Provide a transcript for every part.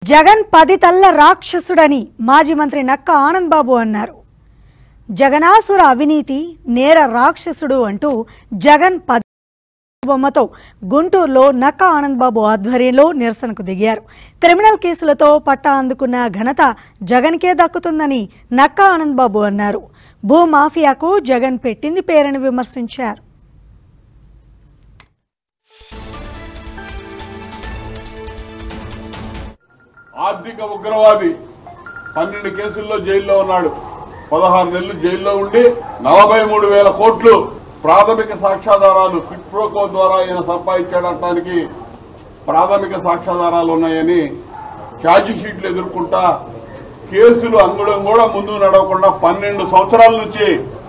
జగన్ పది తల్ల రాక్షసుడని మాజీ మంత్రి నక్క ఆనంద్ బాబు అన్నారు జగనాసుర అవినీతి నేర రాక్షసుడు అంటూ జగన్ పది బొమ్మతో గుంటూరులో నక్క ఆనంద్ బాబు ఆధ్వర్యంలో నిరసనకు దిగారు క్రిమినల్ కేసులతో పట్టా అందుకున్న ఘనత జగన్కే దక్కుతుందని నక్క ఆనంద్ బాబు అన్నారు భూమాఫియాకు జగన్ పెట్టింది పేరని విమర్శించారు ఆర్థిక ఉగ్రవాది పన్నెండు కేసుల్లో జైల్లో ఉన్నాడు పదహారు నెలలు జైల్లో ఉండి నలభై మూడు వేల కోట్లు ప్రాథమిక సాక్ష్యాధారాలు క్విట్ ప్రోకో ద్వారా ఈయన సంపాదించాడటానికి ప్రాథమిక సాక్ష్యాధారాలు ఉన్నాయని ఛార్జీ షీట్లు ఎదుర్కొంటా కేసులు అంగుళం కూడా ముందు నడవకుండా పన్నెండు సంవత్సరాల నుంచి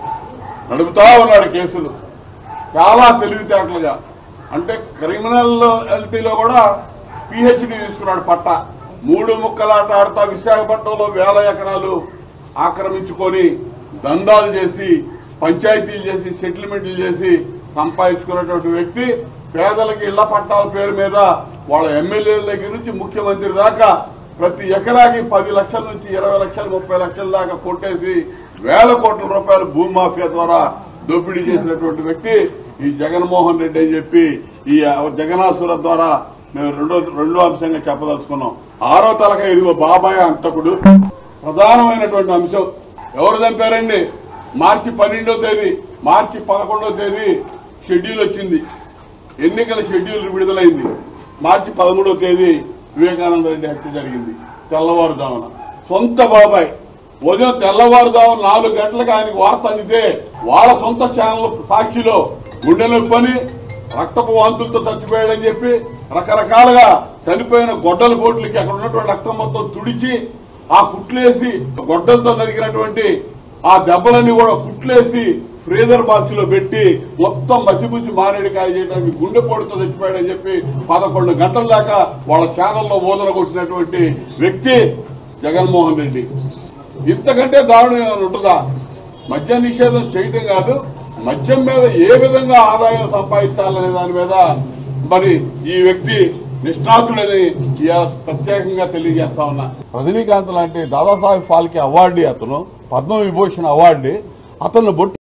నడుపుతా ఉన్నాడు కేసులు చాలా తెలివితేటలుగా అంటే క్రిమినల్ ఎల్టీలో కూడా పిహెచ్డి తీసుకున్నాడు పట్ట మూడు ముక్కలాట ఆడతా విశాఖపట్నంలో వేల ఎకరాలు ఆక్రమించుకొని దందాలు చేసి పంచాయతీలు చేసి సెటిల్మెంట్లు చేసి సంపాదించుకున్నటువంటి వ్యక్తి పేదలకి ఇళ్ల పట్టాల పేరు మీద వాళ్ళ ఎమ్మెల్యేల దగ్గర నుంచి ముఖ్యమంత్రి దాకా ప్రతి ఎకరాకి పది లక్షల నుంచి ఇరవై లక్షలు ముప్పై లక్షల దాకా కొట్టేసి వేల కోట్ల రూపాయలు భూమాఫియా ద్వారా దోపిడీ చేసినటువంటి వ్యక్తి ఈ జగన్మోహన్ రెడ్డి అని చెప్పి ఈ జగనాసుర ద్వారా మేము రెండో రెండో అంశంగా చెప్పదలుచుకున్నాం ఆరో తలక ఇదిగో బాబాయ్ అంతకుడు ప్రధానమైనటువంటి అంశం ఎవరు చంపారండి మార్చి పన్నెండో తేదీ మార్చి పదకొండో తేదీ షెడ్యూల్ వచ్చింది ఎన్నికల షెడ్యూల్ విడుదలైంది మార్చి పదమూడో తేదీ వివేకానంద రెడ్డి హత్య జరిగింది తెల్లవారుజామున సొంత బాబాయ్ ఉదయం తెల్లవారుజామున నాలుగు గంటలకు ఆయనకు వార్త అందితే వాళ్ళ సొంత ఛానల్ సాక్షిలో గుండె నొప్పని రక్తపు వాంతులతో చచ్చిపోయాడని చెప్పి రకరకాలుగా చనిపోయిన గొడ్డల కోట్లకి అక్కడ ఉన్నటువంటి రక్తం మొత్తం తుడిచి ఆ కుట్లేసి గొడ్డలతో నరికినటువంటి ఆ దెబ్బలన్నీ కూడా కుట్లేసి ఫ్రీజర్ బాక్స్ లో పెట్టి మొత్తం మసిపుచ్చి మారేడుకాయ చేయడానికి గుండెపోటుతో చచ్చిపోయాడని చెప్పి పదకొండు గంటల దాకా వాళ్ళ ఛానల్లో ఓదన కొట్టినటువంటి వ్యక్తి జగన్మోహన్ రెడ్డి ఇంతకంటే దారుణం ఏమైనా ఉంటుందా మద్య నిషేధం చేయటం కాదు మద్యం మీద ఏ విధంగా ఆదాయం సంపాదించాలనే దాని మీద మరి ఈ వ్యక్తి నిష్ణాతుడని ఇవాళ ప్రత్యేకంగా తెలియజేస్తా ఉన్నా రజనీకాంత్ లాంటి దాదాసాహెబ్ ఫాల్కే అవార్డు అతను పద్మ విభూషణ్ అవార్డు అతను బొట్టు